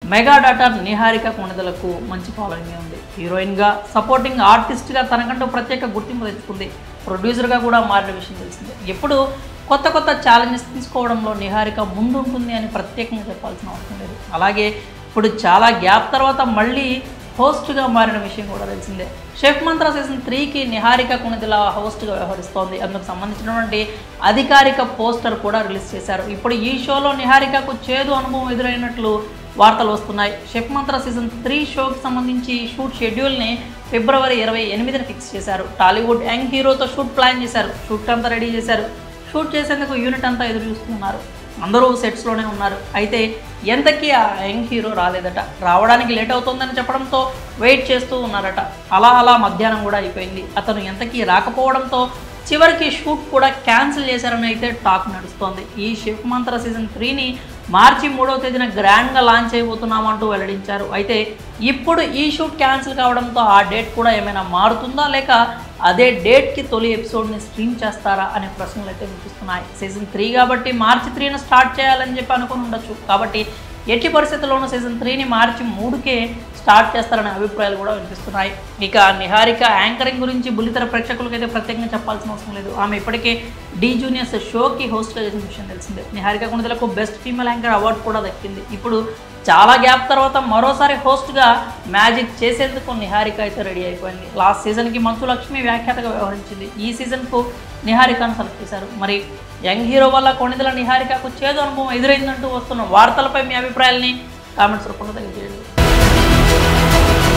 mega daughter Niharika కొణిదలకు మంచి following ఉంది హీరోయిన్గా సపోర్టింగ్ ఆర్టిస్ట్గా తనకంటూ ప్రత్యేక గుర్తింపు తెచ్చుకుంది ప్రొడ్యూసర్గా కూడా మారిన విషయం తెలిసిందే ఎప్పుడు కొత్త కొత్త ఛాలెంజెస్ తీసుకోవడంలో నిహారిక ముందుంటుంది అని ప్రత్యేకంగా చెప్పాల్సిన అవసరం లేదు అలాగే ఇప్పుడు చాలా గ్యాప్ తర్వాత మళ్ళీ హోస్ట్గా మారిన విషయం కూడా తెలిసిందే షెఫ్ మంత్ర సీజన్ త్రీకి నిహారిక కొణిదల హోస్ట్గా వ్యవహరిస్తోంది అందుకు సంబంధించినటువంటి అధికారిక పోస్టర్ కూడా రిలీజ్ చేశారు ఇప్పుడు ఈ షోలో నిహారికకు చేదు అనుభవం ఎదురైనట్లు వార్తలు వస్తున్నాయి షెఫ్ మంత్ర సీజన్ త్రీ షోకి సంబంధించి షూట్ షెడ్యూల్ని ఫిబ్రవరి ఇరవై ఎనిమిదిన ఫిక్స్ చేశారు టాలీవుడ్ యంగ్ హీరోతో షూట్ ప్లాన్ చేశారు షూట్ అంతా రెడీ చేశారు షూట్ చేసేందుకు యూనిట్ అంతా ఎదురు చూస్తున్నారు అందరూ సెట్స్లోనే ఉన్నారు అయితే ఎంతకీ ఆ యంగ్ హీరో రాలేదట రావడానికి లేట్ అవుతుందని చెప్పడంతో వెయిట్ చేస్తూ ఉన్నారట అలా అలా మధ్యాహ్నం కూడా అయిపోయింది అతను ఎంతకీ రాకపోవడంతో చివరికి షూట్ కూడా క్యాన్సిల్ చేశారని అయితే టాక్ నడుస్తోంది ఈ షిఫ్ మంత్ర సీజన్ త్రీని మార్చి మూడవ తేదీన గ్రాండ్గా లాంచ్ అయిపోతున్నామంటూ వెల్లడించారు అయితే ఇప్పుడు ఈ షూట్ క్యాన్సిల్ కావడంతో ఆ డేట్ కూడా ఏమైనా మారుతుందా లేక అదే డేట్కి తొలి ఎపిసోడ్ని స్ట్రీమ్ చేస్తారా అనే ప్రశ్నలు అయితే వినిపిస్తున్నాయి సీజన్ త్రీ కాబట్టి మార్చి త్రీన స్టార్ట్ చేయాలని చెప్పి అనుకుని ఉండొచ్చు కాబట్టి ఎట్టి పరిస్థితుల్లోనూ సీజన్ త్రీని మార్చి మూడుకే స్టార్ట్ చేస్తారనే అభిప్రాయాలు కూడా వినిపిస్తున్నాయి ఇక నిహారిక యాంకరింగ్ గురించి బుల్లితెర ప్రేక్షకులకైతే ప్రత్యేకంగా చెప్పాల్సిన అవసరం లేదు ఆమె ఇప్పటికే డీ జూనియర్స్ షోకి హోస్ట్గా చేసిన విషయం తెలిసిందే నిహారిక కొణిదలకు బెస్ట్ ఫీమేల్ యాంకర్ అవార్డు కూడా దక్కింది ఇప్పుడు చాలా గ్యాప్ తర్వాత మరోసారి హోస్ట్గా మ్యాజిక్ చేసేందుకు నిహారిక అయితే రెడీ అయిపోయింది లాస్ట్ సీజన్కి మంచు లక్ష్మి వ్యాఖ్యాతగా వ్యవహరించింది ఈ సీజన్కు నిహారికను సెలెక్ట్ చేశారు మరి యంగ్ హీరో వల్ల కొణిదల నిహారికకు చేదు అనుభవం ఎదురైందంటూ వస్తున్న వార్తలపై మీ అభిప్రాయాల్ని కామెంట్స్ రూపంలో తెలియజేయండి